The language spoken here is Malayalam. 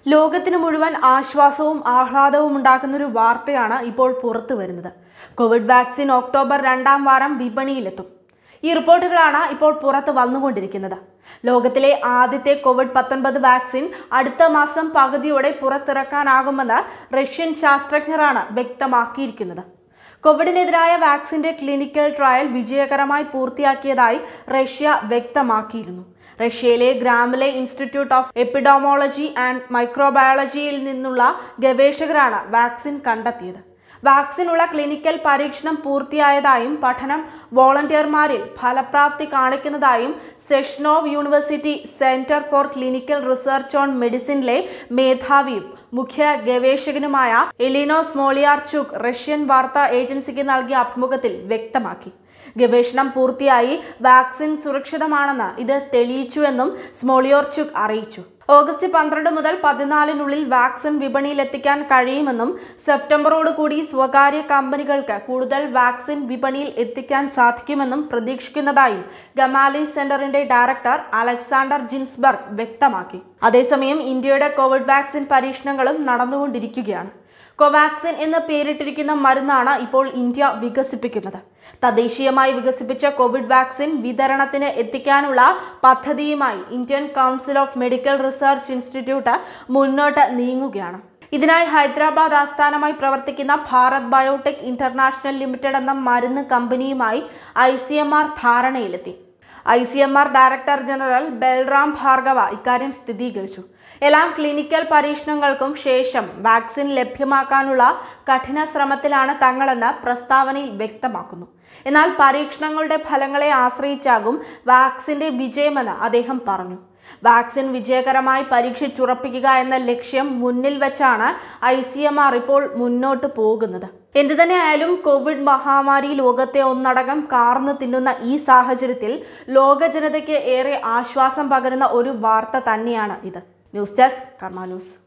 ലോകത്തിന് മുഴുവൻ ആശ്വാസവും ആഹ്ലാദവും ഉണ്ടാക്കുന്ന ഒരു വാർത്തയാണ് ഇപ്പോൾ പുറത്തു വരുന്നത് കോവിഡ് വാക്സിൻ ഒക്ടോബർ രണ്ടാം വാരം വിപണിയിലെത്തും ഈ റിപ്പോർട്ടുകളാണ് ഇപ്പോൾ പുറത്ത് വന്നുകൊണ്ടിരിക്കുന്നത് ലോകത്തിലെ ആദ്യത്തെ കോവിഡ് പത്തൊൻപത് വാക്സിൻ അടുത്ത മാസം പകുതിയോടെ പുറത്തിറക്കാനാകുമെന്ന് റഷ്യൻ ശാസ്ത്രജ്ഞരാണ് വ്യക്തമാക്കിയിരിക്കുന്നത് കോവിഡിനെതിരായ വാക്സിന്റെ ക്ലിനിക്കൽ ട്രയൽ വിജയകരമായി പൂർത്തിയാക്കിയതായി റഷ്യ വ്യക്തമാക്കിയിരുന്നു റഷ്യയിലെ ഗ്രാമിലെ ഇൻസ്റ്റിറ്റ്യൂട്ട് ഓഫ് എപ്പിഡോമോളജി ആൻഡ് മൈക്രോബയോളജിയിൽ നിന്നുള്ള ഗവേഷകരാണ് വാക്സിൻ കണ്ടെത്തിയത് വാക്സിനുള്ള ക്ലിനിക്കൽ പരീക്ഷണം പൂർത്തിയായതായും പഠനം വോളണ്ടിയർമാരിൽ ഫലപ്രാപ്തി കാണിക്കുന്നതായും Sechenov university centre for clinical research on മെഡിസിനിലെ മേധാവിയും മുഖ്യ ഗവേഷകനുമായ എലിനോസ് മോളിയാർചുക് റഷ്യൻ വാർത്താ ഏജൻസിക്ക് നൽകിയ അഭിമുഖത്തിൽ വ്യക്തമാക്കി ഗവേഷണം പൂർത്തിയായി വാക്സിൻ സുരക്ഷിതമാണെന്ന് ഇത് തെളിയിച്ചുവെന്നും സ്മോളിയോർചുക് അറിയിച്ചു ഓഗസ്റ്റ് പന്ത്രണ്ട് മുതൽ പതിനാലിനുള്ളിൽ വാക്സിൻ വിപണിയിലെത്തിക്കാൻ കഴിയുമെന്നും സെപ്റ്റംബറോട് കൂടി സ്വകാര്യ കമ്പനികൾക്ക് കൂടുതൽ വാക്സിൻ വിപണിയിൽ എത്തിക്കാൻ സാധിക്കുമെന്നും പ്രതീക്ഷിക്കുന്നതായും ഗമാലി സെന്ററിന്റെ ഡയറക്ടർ അലക്സാണ്ടർ ജിൻസ്ബർഗ് വ്യക്തമാക്കി അതേസമയം ഇന്ത്യയുടെ കോവിഡ് വാക്സിൻ പരീക്ഷണങ്ങളും നടന്നുകൊണ്ടിരിക്കുകയാണ് കോവാക്സിൻ എന്ന് പേരിട്ടിരിക്കുന്ന മരുന്നാണ് ഇപ്പോൾ ഇന്ത്യ വികസിപ്പിക്കുന്നത് തദ്ദേശീയമായി വികസിപ്പിച്ച കോവിഡ് വാക്സിൻ വിതരണത്തിന് എത്തിക്കാനുള്ള പദ്ധതിയുമായി Indian council of medical research institute മുന്നോട്ട് നീങ്ങുകയാണ് ഇതിനായി ഹൈദരാബാദ് ആസ്ഥാനമായി പ്രവർത്തിക്കുന്ന ഭാരത് ബയോടെക് ഇന്റർനാഷണൽ ലിമിറ്റഡ് എന്ന മരുന്ന് കമ്പനിയുമായി ഐ സി എം ആർ ധാരണയിലെത്തി I C M R director general Balram Bhargava ഇക്കാര്യം സ്ഥിരീകരിച്ചു എല്ലാം ക്ലിനിക്കൽ പരീക്ഷണങ്ങൾക്കും ശേഷം വാക്സിൻ ലഭ്യമാക്കാനുള്ള കഠിന ശ്രമത്തിലാണ് തങ്ങളെന്ന് പ്രസ്താവനയിൽ വ്യക്തമാക്കുന്നു എന്നാൽ പരീക്ഷണങ്ങളുടെ ഫലങ്ങളെ ആശ്രയിച്ചാകും വാക്സിന്റെ വിജയമെന്ന് അദ്ദേഹം പറഞ്ഞു വാക്സിൻ വിജയകരമായി പരീക്ഷിച്ചുറപ്പിക്കുക എന്ന ലക്ഷ്യം മുന്നിൽ വെച്ചാണ് ഐ സി എം ആർ ഇപ്പോൾ മുന്നോട്ട് പോകുന്നത് എന്തു തന്നെയായാലും കോവിഡ് മഹാമാരി ലോകത്തെ ഒന്നടങ്കം കാർന്നു തിന്നുന്ന ഈ സാഹചര്യത്തിൽ ലോക ജനതയ്ക്ക് ഏറെ ആശ്വാസം പകരുന്ന ഒരു വാർത്ത തന്നെയാണ് ഇത് ന്യൂസ് ഡെസ്ക് കർമ്മ ന്യൂസ്